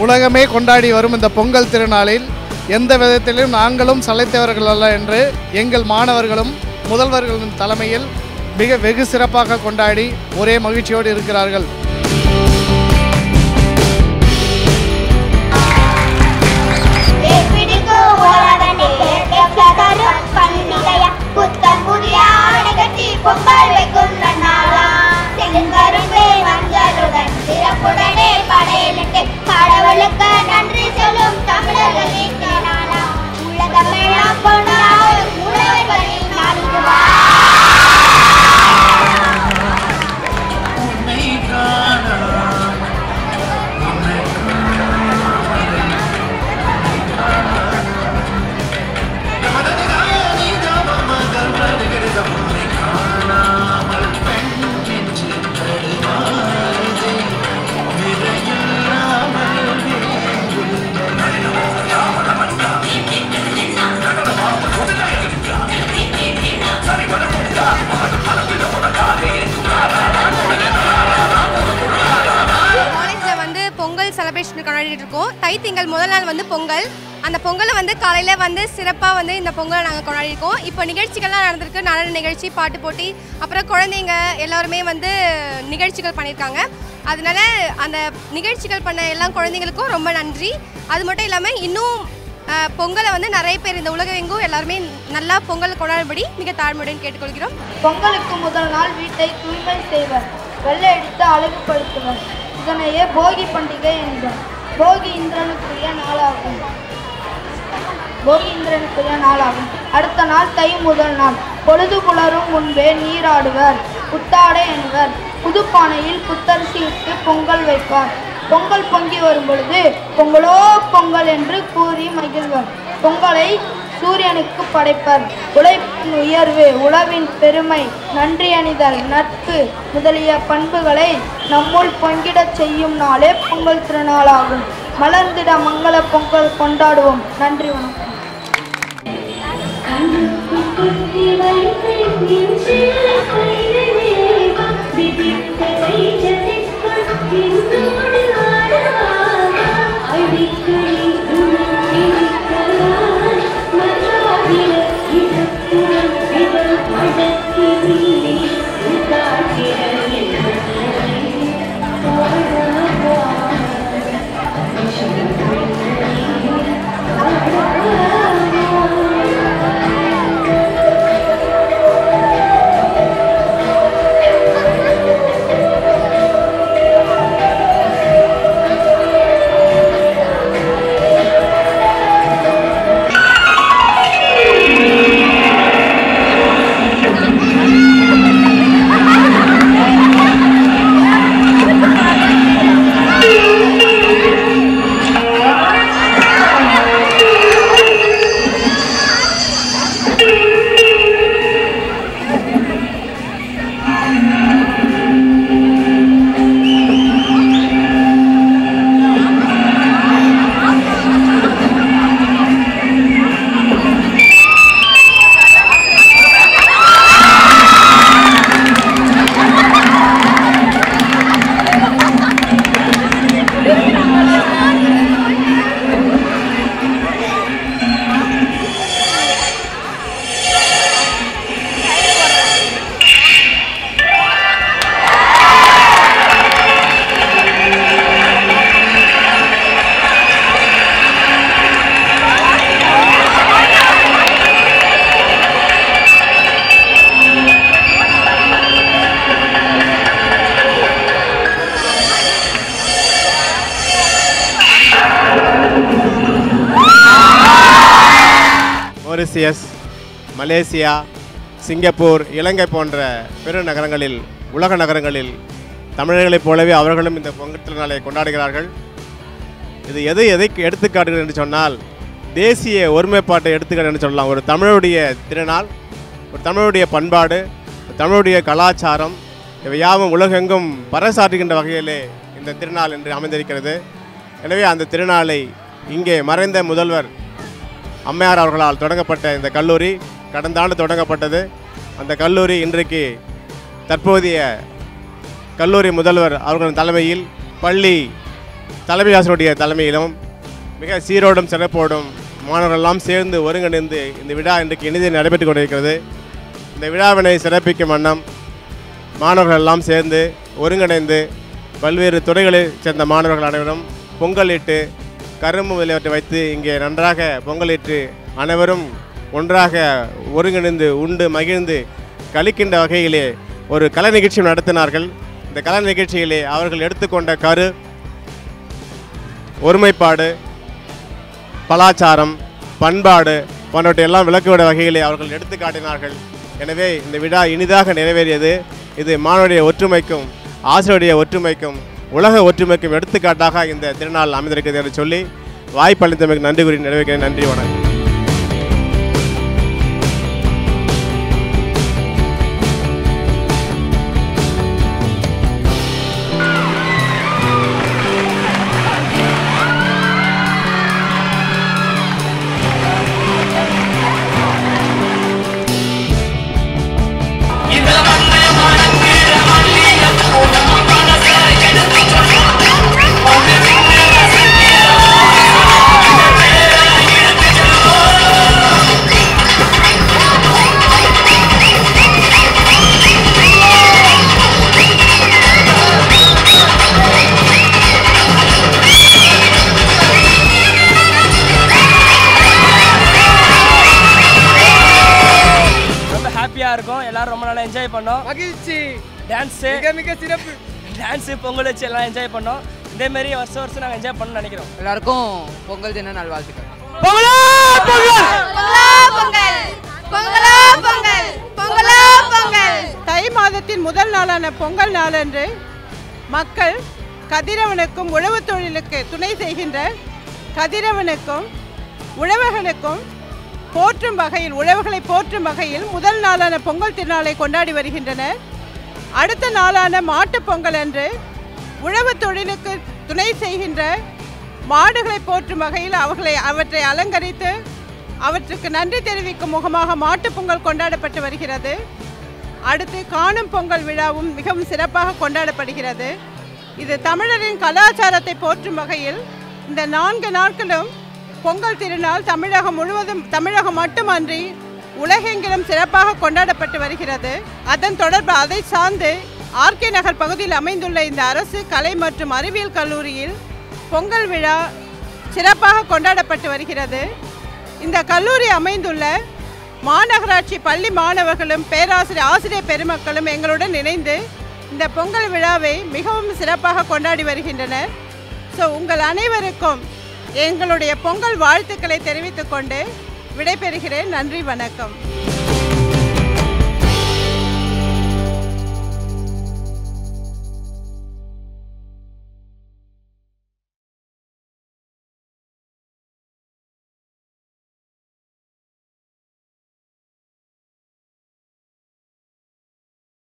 உலகமே கொண்டாடி வரும் இந்த பொங்கல் திருநாளில் எந்த விதத்திலும் நாங்களும் சளைத்தவர்கள் அல்ல என்று எங்கள் மாணவர்களும் முதல்வர்களின் தலைமையில் மிக வெகு சிறப்பாக கொண்டாடி ஒரே மகிழ்ச்சியோடு இருக்கிறார்கள் ஏற்பிடிக்கு ஓரவனே எத்தரும் பண்டிகைய புத்தம் புதிய ஆடை கட்டி பொங்கல் வைக்கும் நன்னாளா செங்கரும்பே மஞ்சளுடன் சிறப்புடனே படையலிட்டு கடவுளுக்கு நன்றி சொல்லும் தமிழர்களின் நாளா உலகமெல்லாம் கொண்டாடும் உழவர்களின் நாளுவா காலேஜில் வந்து பொங்கல் செலிப்ரேஷன் கொண்டாடிட்டு இருக்கோம் தை திங்கள் முதல் நாள் வந்து பொங்கல் அந்த பொங்கலை வந்து காலையில் வந்து சிறப்பாக வந்து இந்த பொங்கலை நாங்கள் கொண்டாடிருக்கோம் இப்போ நிகழ்ச்சிகள்லாம் நடந்திருக்கு நடன நிகழ்ச்சி பாட்டு போட்டி அப்புறம் குழந்தைங்க எல்லாருமே வந்து நிகழ்ச்சிகள் பண்ணியிருக்காங்க அதனால அந்த நிகழ்ச்சிகள் பண்ண எல்லா குழந்தைங்களுக்கும் ரொம்ப நன்றி அது மட்டும் இல்லாமல் இன்னும் அஹ், பொங்கலை வந்து நிறைய பேர் இந்த உலகெங்கும் எல்லாருமே நல்லா பொங்கல் கொண்டாடும்படி மிக தாழ்மையுடன் கேட்டுக்கொள்கிறோம் பொங்கலுக்கு முதல் நாள் வீட்டை தூய்மை செய்வர் வெள்ளை அடித்து அழகுபடுத்துவர் இதனையே போகி பண்டிகை என்பர் போகி இந்திரனுக்குரிய நாளாகும் போகி இந்திரனுக்குரிய நாளாகும் அடுத்த நாள் தை முதல் நாள் பொழுது புலரும் முன்பே நீராடுவர் புத்தாடை என்பர் புதுப்பானையில் புத்தரிசி இட்டு பொங்கல் வைப்பார் பொங்கல் பொங்கி வரும் பொழுது பொங்கலோ பொங்கல் என்று கூறி மகிழ்வர் பொங்கலை சூரியனுக்கு படைப்பர் உழைப்பின் உயர்வு உழவின் பெருமை நன்றி அணிதல் நட்பு முதலிய பண்புகளை நம்முள் பொங்கிடச் செய்யும் நாளே பொங்கல் திருநாளாகும் மலர்ந்திட மங்கள பொங்கல் கொண்டாடுவோம் நன்றி வணக்கம் மொரிசியஸ் மலேசியா சிங்கப்பூர் இலங்கை போன்ற பெருநகரங்களில் உலக நகரங்களில் தமிழர்களைப் போலவே அவர்களும் இந்த பொங்கல் திருநாளை கொண்டாடுகிறார்கள் இது எதை எதை எடுத்துக்காட்டுகிறது என்று சொன்னால் தேசிய ஒருமைப்பாட்டை எடுத்துக்காட்டு என்று சொல்லலாம் ஒரு தமிழுடைய திருநாள் ஒரு தமிழுடைய பண்பாடு ஒரு தமிழுடைய கலாச்சாரம் இவை யாவும் உலகெங்கும் பறைசாற்றுகின்ற வகையிலே இந்த திருநாள் என்று அமைந்திருக்கிறது எனவே அந்த திருநாளை இங்கே மறைந்த முதல்வர் அம்மையார் அவர்களால் தொடங்கப்பட்ட இந்த கல்லூரி கடந்த ஆண்டு தொடங்கப்பட்டது அந்த கல்லூரி இன்றைக்கு தற்போதைய கல்லூரி முதல்வர் அவர்களின் தலைமையில் பள்ளி தலைமை ஆசிரியருடைய தலைமையிலும் மிக சீரோடும் சிறப்போடும் மாணவர்கள் எல்லாம் சேர்ந்து ஒருங்கிணைந்து இந்த விழா இன்றைக்கு இனிதே நடைபெற்று கொண்டிருக்கிறது இந்த விழாவினை சிறப்பிக்கும் வண்ணம் மாணவர்கள் எல்லாம் சேர்ந்து ஒருங்கிணைந்து பல்வேறு துறைகளைச் சேர்ந்த மாணவர்கள் அனைவரும் பொங்கலிட்டு கரும்பு முதலியவற்றை வைத்து இங்கே நன்றாக பொங்கலிட்டு அனைவரும் ஒன்றாக ஒருங்கிணைந்து உண்டு மகிழ்ந்து கழிக்கின்ற வகையிலே ஒரு கலை நிகழ்ச்சி நடத்தினார்கள் இந்த கலை நிகழ்ச்சியிலே அவர்கள் எடுத்துக்கொண்ட கரு ஒருமைப்பாடு கலாச்சாரம் பண்பாடு போன்றவற்றை எல்லாம் விளக்குவிட வகையிலே அவர்கள் எடுத்து காட்டினார்கள் எனவே இந்த விழா இனிதாக நிறைவேறியது இது மாணவருடைய ஒற்றுமைக்கும் ஆசிரியருடைய ஒற்றுமைக்கும் உலக ஒற்றுமைக்கும் எடுத்துக்காட்டாக இந்த திருநாள் அமைந்திருக்கிறது என்று சொல்லி வாய்ப்பளித்தமைக்கு நன்றி கூறி நிறைவேற்கிறேன் நன்றி வணக்கம் ரொம்ப ஹாப்பியாக இருக்கும் எல்லாரும் ரொம்ப நல்லா என்ஜாய் பண்ணோம் மகிழ்ச்சி டான்ஸு மிக மிக சிறப்பு டான்ஸு பொங்கல் வச்சு எல்லாம் என்ஜாய் பண்ணோம் இதேமாரி வருஷம் வருஷம் நாங்கள் என்ஜாய் பண்ணணும்னு நினைக்கிறோம் எல்லாருக்கும் பொங்கல் தின நல்வாழ்த்துக்கள் பொங்கலோ பொங்கல் பொங்கலோ பொங்கல் பொங்கலோ பொங்கல் தை மாதத்தின் முதல் நாளான பொங்கல் நாளன்று மக்கள் கதிரவனுக்கும் உழவுத் தொழிலுக்கு துணை செய்கின்ற கதிரவனுக்கும் உழவர்களுக்கும் போற்றும் வகையில் உழவுகளை போற்றும் வகையில் முதல் நாளான பொங்கல் திருநாளை கொண்டாடி வருகின்றனர் அடுத்த நாளான மாட்டுப் பொங்கல் அன்று உழவுத் தொழிலுக்கு துணை செய்கின்ற மாடுகளை போற்றும் வகையில் அவர்களை அவற்றை அலங்கரித்து அவற்றுக்கு நன்றி தெரிவிக்கும் முகமாக மாட்டுப் பொங்கல் கொண்டாடப்பட்டு வருகிறது அடுத்து காணும் பொங்கல் விழாவும் மிகவும் சிறப்பாக கொண்டாடப்படுகிறது இது தமிழரின் கலாச்சாரத்தை போற்றும் வகையில் இந்த நான்கு நாட்களும் பொங்கல் திருநாள் தமிழகம் முழுவதும் தமிழகம் மட்டுமன்றி உலகெங்கிலும் சிறப்பாக கொண்டாடப்பட்டு வருகிறது அதன் தொடர்பு அதை சார்ந்து ஆர்கே நகர் பகுதியில் அமைந்துள்ள இந்த அரசு கலை மற்றும் அறிவியல் கல்லூரியில் பொங்கல் விழா சிறப்பாக கொண்டாடப்பட்டு வருகிறது இந்த கல்லூரி அமைந்துள்ள மாநகராட்சி பள்ளி மாணவர்களும் பேராசிரியர் ஆசிரியர் பெருமக்களும் எங்களுடன் இணைந்து இந்த பொங்கல் விழாவை மிகவும் சிறப்பாக கொண்டாடி வருகின்றனர் ஸோ உங்கள் அனைவருக்கும் எங்களுடைய பொங்கல் வாழ்த்துக்களை தெரிவித்துக்கொண்டு விடைபெறுகிறேன் நன்றி வணக்கம்